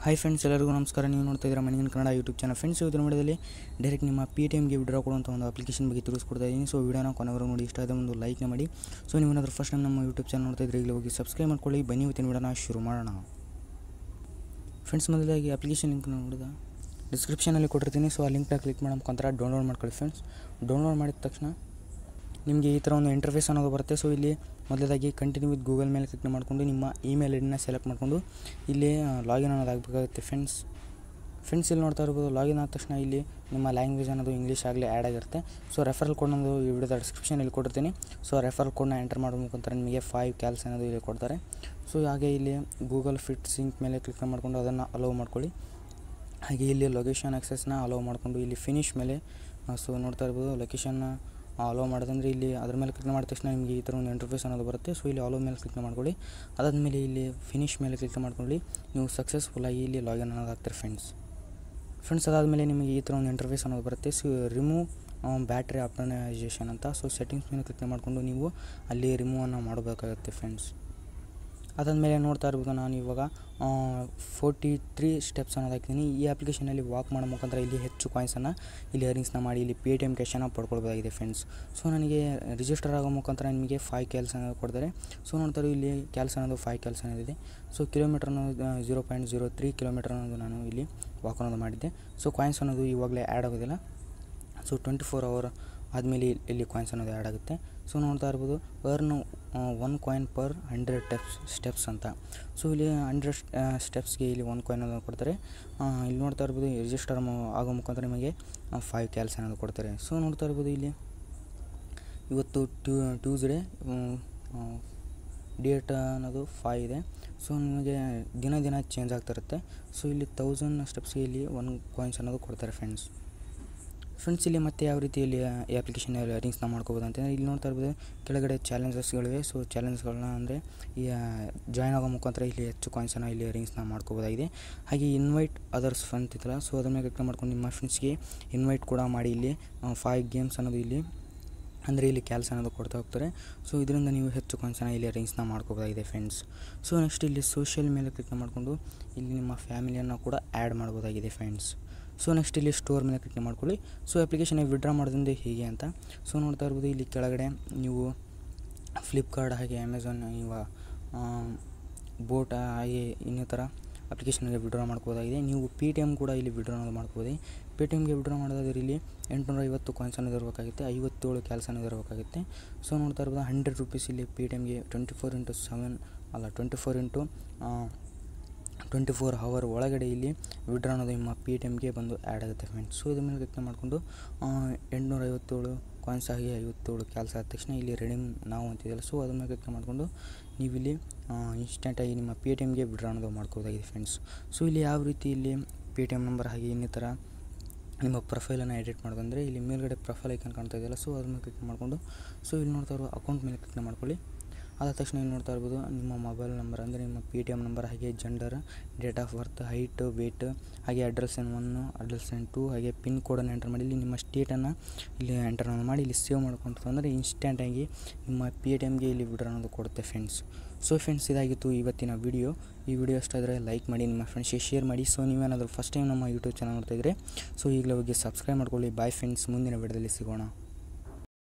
hi friends ಎಲ್ಲರಿಗೂ ನಮಸ್ಕಾರ ನೀವು ನೋಡ್ತಾ ಇದ್ದೀರಾ ಮಣಿಗಿನ ಕನ್ನಡ ಯೂಟ್ಯೂಬ್ ಚಾನಲ್ ಫ್ರೆಂಡ್ಸ್ ಇವತ್ತಿನ ವಿಡಿಯೋದಲ್ಲಿ ಡೈರೆಕ್ಟ್ ನಿಮ್ಮ ಪಿ ಟಿ ಎಮ್ಗೆ ವಿಡ್ರಾ ಕೊಡುವಂಥ ಒಂದು ಅಪ್ಲಿಕೇಶನ್ ಬಗ್ಗೆ ತಿಳಿಸ್ಕೊಡ್ತಾ ಇದ್ದೀನಿ ಸೊ ವಿಡಿಯೋನ ಕೊನೆವರೆಗೂ ನೋಡಿ ಇಷ್ಟ ಆದ ಒಂದು ಲೈಕ್ನ ಮಾಡಿ ಸೊ ನೀವು ಏನಾದರೂ ಫಸ್ಟ್ ಟೈಮ್ ನಮ್ಮ ಯೂಟ್ಯೂಬ್ ಚಾನಲ್ ನೋಡ್ತಾ ಇದ್ರೆ ಈಗಲೇ ಹೋಗಿ ಸಬ್ಸ್ಕ್ರೈಬ್ ಮಾಡ್ಕೊಳ್ಳಿ ಬನ್ನಿ ಇವತ್ತಿನ ವಿಡಿಯೋನ ಶುರು ಮಾಡೋಣ ಫ್ರೆಂಡ್ಸ್ ಮೊದಲಾಗಿ ಅಪ್ಲಿಕೇಶನ್ ಲಿಂಕ್ ನೋಡಿದ ಡಿಸ್ಕ್ರಿಪ್ಷನಲ್ಲಿ ಕೊಟ್ಟಿರ್ತೀನಿ ಸೊ ಆ ಲಿಂಕ್ನ ಕ್ಲಿಕ್ ಮಾಡೋ ಮುಖಾಂತರ ಡೌನ್ಲೋಡ್ ಮಾಡ್ಕೊಳ್ಳಿ ಫ್ರೆಂಡ್ಸ್ ಡೌನ್ಲೋಡ್ ಮಾಡಿದ ತಕ್ಷಣ ನಿಮಗೆ ಈ ಥರ ಒಂದು ಇಂಟರ್ಫೇಸ್ ಅನ್ನೋದು ಬರುತ್ತೆ ಸೊ ಇಲ್ಲಿ ಮೊದಲದಾಗಿ ಕಂಟಿನ್ಯೂ ವಿತ್ ಗೂಗಲ್ ಮೇಲೆ ಕ್ಲಿಕ್ ಮಾಡಿಕೊಂಡು ನಿಮ್ಮ ಇಮೇಲ್ ಐ ಡಿನ ಸೆಲೆಕ್ಟ್ ಮಾಡಿಕೊಂಡು ಇಲ್ಲಿ ಲಾಗಿನ್ ಅನ್ನೋದು ಆಗಬೇಕಾಗುತ್ತೆ ಫ್ರೆಂಡ್ಸ್ ಫ್ರೆಂಡ್ಸ್ ಇಲ್ಲಿ ನೋಡ್ತಾ ಇರ್ಬೋದು ಲಾಗಿನ್ ಆದ ತಕ್ಷಣ ಇಲ್ಲಿ ನಿಮ್ಮ ಲ್ಯಾಂಗ್ವೇಜ್ ಅನ್ನೋದು ಇಂಗ್ಲೀಷ್ ಆಗಲಿ ಆ್ಯಡ್ ಆಗಿರುತ್ತೆ ಸೊ ರೆಫರಲ್ ಕೋಡ್ ಅನ್ನೋದು ಈ ವಿಡಿಯೋದ ಡಿಸ್ಕ್ರಿಪ್ಷನಲ್ಲಿ ಕೊಟ್ಟಿರ್ತೀನಿ ಸೊ ರೆಫರಲ್ ಕೋಡ್ನ ಎಂಟರ್ ಮಾಡೋ ಮುಖಾಂತರ ನಿಮಗೆ ಫೈವ್ ಕ್ಯಾಲ್ಸ್ ಅನ್ನೋದು ಇಲ್ಲಿ ಕೊಡ್ತಾರೆ ಸೊ ಹಾಗೆ ಇಲ್ಲಿ ಗೂಗಲ್ ಫಿಟ್ ಸಿಂಕ್ ಮೇಲೆ ಕ್ಲಿಕ್ ಮಾಡಿಕೊಂಡು ಅದನ್ನು ಅಲೋವ್ ಮಾಡ್ಕೊಳ್ಳಿ ಹಾಗೆ ಇಲ್ಲಿ ಲೊಕೇಶನ್ ಆಕ್ಸೆಸ್ನ ಅಲೋವ್ ಮಾಡಿಕೊಂಡು ಇಲ್ಲಿ ಫಿನಿಶ್ ಮೇಲೆ ಸೊ ನೋಡ್ತಾ ಇರ್ಬೋದು ಲೊಕೇಶನ್ನ ಅಲೋ ಮಾಡೋದಂದರೆ ಇಲ್ಲಿ ಅದ್ರ ಮೇಲೆ ಕ್ಲಿಕ್ ಮಾಡಿದ ತಕ್ಷಣ ನಿಮಗೆ ಈ ಥರ ಒಂದು ಇಂಟರ್ಫೇಸ್ ಅನ್ನೋದು ಬರುತ್ತೆ ಸೊ ಇಲ್ಲಿ ಅಲೋ ಮೇಲೆ ಕ್ಲಿಕ್ ಮಾಡ್ಕೊಳ್ಳಿ ಅದಾದಮೇಲೆ ಇಲ್ಲಿ ಫಿನಿಶ್ ಮೇಲೆ ಕ್ಲಿಕ್ ಮಾಡ್ಕೊಳ್ಳಿ ನೀವು ಸಕ್ಸಸ್ಫುಲ್ಲಾಗಿ ಇಲ್ಲಿ ಲಾಗಿನ್ ಅನ್ನೋದು ಆಗ್ತಾರೆ ಫ್ರೆಂಡ್ಸ್ ಫ್ರೆಂಡ್ಸ್ ಅದಾದಮೇಲೆ ನಿಮಗೆ ಈ ಥರ ಒಂದು ಇಂಟರ್ಫೇಸ್ ಅನ್ನೋದು ಬರುತ್ತೆ ಸೊ ರಿಮೂವ್ ಬ್ಯಾಟ್ರಿ ಆಪ್ಟನೈಸೇಷನ್ ಅಂತ ಸೊ ಸೆಟ್ಟಿಂಗ್ಸ್ ಮೇಲೆ ಕ್ಲಿಕ್ ಮಾಡಿಕೊಂಡು ನೀವು ಅಲ್ಲಿ ರಿಮೂವನ್ನು ಮಾಡಬೇಕಾಗುತ್ತೆ ಫ್ರೆಂಡ್ಸ್ ಅದಾದಮೇಲೆ ನೋಡ್ತಾ ಇರ್ಬೋದು ನಾನು ಇವಾಗ ಫೋರ್ಟಿ ತ್ರೀ ಸ್ಟೆಪ್ಸ್ ಅನ್ನೋದು ಹಾಕ್ತೀನಿ ಈ ಅಪ್ಲಿಕೇಶನಲ್ಲಿ ವಾಕ್ ಮಾಡೋ ಮುಖಾಂತರ ಇಲ್ಲಿ ಹೆಚ್ಚು ಕಾಯಿನ್ಸನ್ನು ಇಲ್ಲಿ ಅರ್ನಿಂಗ್ಸ್ನ ಮಾಡಿ ಇಲ್ಲಿ ಪೇ ಟಿ ಎಮ್ ಕ್ಯಾಶನ್ನು ಪಡ್ಕೊಳ್ಬೋದಾಗಿದೆ ಫ್ರೆಂಡ್ಸ್ ಸೊ ನನಗೆ ರಿಜಿಸ್ಟರ್ ಆಗೋ ಮುಖಾಂತರ ನಿಮಗೆ ಫೈವ್ ಕ್ಯಾಲ್ಸ್ ಅನ್ನೋದು ಕೊಡ್ತಾರೆ ಸೊ ನೋಡ್ತಾರೆ ಇಲ್ಲಿ ಕ್ಯಾಲ್ಸ್ ಅನ್ನೋದು ಫೈವ್ ಕ್ಯಾಲ್ಸ್ ಅನ್ನೋದಿದೆ ಸೊ ಕಿಲೋಮೀಟರ್ ಅನ್ನೋದು zero point zero three kilometre ಅನ್ನೋದು ನಾನು ಇಲ್ಲಿ ವಾಕ್ ಅನ್ನೋದು ಮಾಡಿದ್ದೆ ಸೊ ಕಾಯಿನ್ಸ್ ಅನ್ನೋದು ಇವಾಗಲೇ ಆ್ಯಡ್ ಆಗೋದಿಲ್ಲ ಸೊ ಟ್ವೆಂಟಿ ಫೋರ್ ಅವರ್ ಆದಮೇಲೆ ಇಲ್ಲಿ ಕಾಯಿನ್ಸ್ ಅನ್ನೋದು ಆ್ಯಡ್ ಆಗುತ್ತೆ ಸೊ ನೋಡ್ತಾ ಇರ್ಬೋದು earn one coin per hundred ಟೆಪ್ಸ್ ಸ್ಟೆಪ್ಸ್ ಅಂತ ಸೊ ಇಲ್ಲಿ ಹಂಡ್ರೆಡ್ ಸ್ಟೆಪ್ಸ್ಗೆ ಇಲ್ಲಿ ಒನ್ ಕಾಯಿನ್ ಅನ್ನೋದು ಕೊಡ್ತಾರೆ ಇಲ್ಲಿ ನೋಡ್ತಾ ಇರ್ಬೋದು ರಿಜಿಸ್ಟರ್ ಆಗೋ ಮುಖಾಂತರ ನಿಮಗೆ ಫೈವ್ ಕ್ಯಾಲ್ಸ್ ಅನ್ನೋದು ಕೊಡ್ತಾರೆ ಸೊ ನೋಡ್ತಾ ಇರ್ಬೋದು ಇಲ್ಲಿ ಇವತ್ತು ಟ್ಯೂ ಟ್ಯೂಸ್ಡೇ ಡೇಟ್ ಅನ್ನೋದು ಫೈ ಇದೆ ಸೊ ನಿಮಗೆ ದಿನ ದಿನ ಚೇಂಜ್ ಆಗ್ತಿರುತ್ತೆ ಸೊ ಇಲ್ಲಿ ತೌಸಂಡ್ ಸ್ಟೆಪ್ಸ್ಗೆ ಇಲ್ಲಿ ಒನ್ ಕಾಯಿನ್ಸ್ ಅನ್ನೋದು ಕೊಡ್ತಾರೆ ಫ್ರೆಂಡ್ಸ್ ಫ್ರೆಂಡ್ಸ್ ಇಲ್ಲಿ ಮತ್ತೆ ಯಾವ ರೀತಿಯಲ್ಲಿ ಈ ಅಪ್ಲಿಕೇಶನ್ ಅರೇಂಜ್ನ ಮಾಡ್ಕೋಬೋದು ಅಂತಂದರೆ ಇಲ್ಲಿ ನೋಡ್ತಾ ಇರ್ಬೋದು ಕೆಳಗಡೆ ಚಾಲೆಂಜಸ್ಗಳಿವೆ ಸೊ ಚಾಲೆಂಜ್ಗಳನ್ನ ಅಂದರೆ ಈ ಜಾಯ್ನ್ ಆಗೋ ಮುಖಾಂತರ ಇಲ್ಲಿ ಹೆಚ್ಚು ಕಾಯಿನ್ಸನ್ನು ಇಲ್ಲಿ ಅರೇಂಜ್ನ ಮಾಡ್ಕೋಬೋದಾಗಿದೆ ಹಾಗೆ ಇನ್ವೈಟ್ ಅದರ್ಸ್ ಅಂತಿತ್ತಲ್ಲ ಸೊ ಅದರ ಮೇಲೆ ಕ್ಲಿಕ್ ಮಾಡ್ಕೊಂಡು ನಿಮ್ಮ ಫ್ರೆಂಡ್ಸ್ಗೆ ಇನ್ವೈಟ್ ಕೂಡ ಮಾಡಿ ಇಲ್ಲಿ ಫೈವ್ ಗೇಮ್ಸ್ ಅನ್ನೋದು ಇಲ್ಲಿ ಅಂದರೆ ಇಲ್ಲಿ ಕ್ಯಾಲ್ಸ್ ಅನ್ನೋದು ಕೊಡ್ತಾ ಹೋಗ್ತಾರೆ ಸೊ ಇದರಿಂದ ನೀವು ಹೆಚ್ಚು ಕಾಯಿನ್ಸನ್ನು ಇಲ್ಲಿ ಅರೇಂಜ್ನ ಮಾಡ್ಕೋಬೋದಾಗಿದೆ ಫ್ರೆಂಡ್ಸ್ ಸೊ ನೆಕ್ಸ್ಟ್ ಇಲ್ಲಿ ಸೋಷಿಯಲ್ ಮೇಲೆ ಕ್ಲಿಕ್ ಮಾಡಿಕೊಂಡು ಇಲ್ಲಿ ನಿಮ್ಮ ಫ್ಯಾಮಿಲಿಯನ್ನು ಕೂಡ ಆ್ಯಡ್ ಮಾಡ್ಬೋದಾಗಿದೆ ಫ್ರೆಂಡ್ಸ್ ಸೊ ನೆಕ್ಸ್ಟ್ ಇಲ್ಲಿ ಸ್ಟೋರ್ ಮೇಲೆ ಕ್ಲಿಕ್ ಮಾಡ್ಕೊಳ್ಳಿ ಸೊ ಅಪ್ಲಿಕೇಶನ್ ವಿಡ್ರಾ ಮಾಡೋದ್ರಿಂದ ಹೇಗೆ ಅಂತ ಸೊ ನೋಡ್ತಾ ಇರ್ಬೋದು ಇಲ್ಲಿ ಕೆಳಗಡೆ ನೀವು ಫ್ಲಿಪ್ಕಾರ್ಟ್ ಹಾಗೆ ಅಮೆಝಾನ್ ಇವ ಬೋಟ್ ಹಾಗೆ ಇನ್ನಿತರ ಅಪ್ಲಿಕೇಶನ್ಗೆ ವಿಡ್ರಾ ಮಾಡ್ಕೋದಾಗಿದೆ ನೀವು ಪಿ ಟಿ ಎಮ್ ಕೂಡ ಇಲ್ಲಿ ವಿಡ್ರಾ ಅನ್ನೋದು ಮಾಡ್ಕೋಬೋದು ಪೇ ಟಿ ಎಮ್ಗೆ ವಿಡ್ರಾ ಮಾಡೋದಾದ್ರೆ ಇಲ್ಲಿ ಎಂಟುನೂರ ಐವತ್ತು ಕಾಯಿನ್ಸ್ ಅನ್ನೋದು ಇರಬೇಕಾಗುತ್ತೆ ಐವತ್ತೇಳು ಕ್ಯಾಲ್ಸ್ ಅನ್ನೋದು ಇರಬೇಕಾಗುತ್ತೆ ಸೊ ನೋಡ್ತಾ ಇರ್ಬೋದು ಹಂಡ್ರೆಡ್ ರುಪೀಸ್ ಇಲ್ಲಿ ಪೇ ಟಿ ಎಮ್ಗೆ ಟ್ವೆಂಟಿ ಫೋರ್ ಇಂಟು ಸೆವೆನ್ ಅಲ್ಲ twenty four into twenty four hour ಒಳಗಡೆ ಇಲ್ಲಿ ವಿಡ್ರಾ ಅನ್ನೋದು ನಿಮ್ಮ ಪಿ ಟಿ ಎಮ್ಗೆ ಬಂದು ಆ್ಯಡ್ ಆಗುತ್ತೆ ಫ್ರೆಂಡ್ಸ್ ಸೊ ಇದ್ರ ಮೇಲೆ ಕ್ಲಿಕ್ ಮಾಡಿಕೊಂಡು ಎಂಟುನೂರ ಐವತ್ತೇಳು ಕಾಯಿನ್ಸ್ ಆಗಿ ಐವತ್ತೇಳು ಕ್ಯಾಲ್ಸ್ ಆದ ತಕ್ಷಣ ಇಲ್ಲಿ ರೆಡಿಮ್ ನಾವು ಅಂತಿದ್ದಲ್ಲ ಸೊ ಅದ್ರ ಮೇಲೆ ಕ್ಲಿಕ್ ಮಾಡಿಕೊಂಡು ನೀವು ಇಲ್ಲಿ ಇನ್ಸ್ಟೆಂಟಾಗಿ ನಿಮ್ಮ ಪಿ ಟಿ ಎಮ್ಗೆ ವಿಡ್ರಾ ಅನ್ನೋದು ಮಾಡ್ಕೋದಾಗಿದೆ ಫ್ರೆಂಡ್ಸ್ ಸೊ ಇಲ್ಲಿ ಯಾವ ರೀತಿ ಇಲ್ಲಿ ಪೇ ಟಿ ಎಮ್ ನಂಬರ್ ಹಾಗೆ ಇನ್ನಿತರ ನಿಮ್ಮ ಪ್ರೊಫೈಲನ್ನು ಎಡಿಟ್ ಮಾಡೋದಂದರೆ ಇಲ್ಲಿ ಮೇಲ್ಗಡೆ ಪ್ರೊಫೈಲ್ ಐಕನ್ ಕಾಣ್ತಾ ಇದೆಯಲ್ಲ ಸೊ ಅದ್ರ ಮೇಲೆ ಕ್ಲಿಕ್ ಮಾಡಿಕೊಂಡು ಸೊ ಇಲ್ಲಿ ನೋಡ್ತಾ ಇರೋ ಅಕೌಂಟ್ ಮೇಲೆ ಕ್ಲಿಕ್ ಮಾಡ್ಕೊಳ್ಳಿ ಅದಾದ ತಕ್ಷಣ ಇಲ್ಲಿ ನೋಡ್ತಾ ಇರ್ಬೋದು ನಿಮ್ಮ ಮೊಬೈಲ್ ನಂಬರ್ ಅಂದರೆ ನಿಮ್ಮ ಪಿ ಟಿ ಎಮ್ ನಂಬರ್ ಹಾಗೆ gender date of birth height weight ಹಾಗೆ ಅಡ್ರೆಸ್ ಎನ್ ಒನ್ನು ಅಡ್ರೆಸ್ ಎನ್ ಟು ಹಾಗೆ ಪಿನ್ ಕೋಡನ್ನು ಎಂಟರ್ ಮಾಡಿ ಇಲ್ಲಿ ನಿಮ್ಮ ಸ್ಟೇಟನ್ನು ಇಲ್ಲಿ ಎಂಟರ್ ಮಾಡಿ ಇಲ್ಲಿ ಸೇವ್ ಮಾಡ್ಕೊಂಡು ಅಂದರೆ ಇನ್ಸ್ಟೆಂಟಾಗಿ ನಿಮ್ಮ ಪಿ ಟಿ ಎಮ್ಗೆ ಇಲ್ಲಿ ವಿಡ್ರಾ ಅನ್ನೋದು ಕೊಡುತ್ತೆ ಫ್ರೆಂಡ್ಸ್ ಸೊ ಫ್ರೆಂಡ್ಸ್ ಇದಾಗಿತ್ತು ಇವತ್ತಿನ ವಿಡಿಯೋ ಈ ವಿಡಿಯೋ ಇಷ್ಟಾದರೆ ಲೈಕ್ ಮಾಡಿ ನಿಮ್ಮ ಫ್ರೆಂಡ್ಸ್ಗೆ ಶೇರ್ ಮಾಡಿ ಸೊ ನೀವೇನಾದರೂ ಫಸ್ಟ್ ಟೈಮ್ ನಮ್ಮ ಯೂಟ್ಯೂಬ್ ಚಾನಲ್ ನೋಡ್ತಾಯಿದ್ರೆ ಸೊ ಈಗಲೇ ಹೋಗಿ ಸಬ್ಸ್ಕ್ರೈಬ್ ಮಾಡ್ಕೊಳ್ಳಿ ಬಾಯ್ ಫ್ರೆಂಡ್ಸ್ ಮುಂದಿನ ವಿಡಿಯೋದಲ್ಲಿ ಸಿಗೋಣ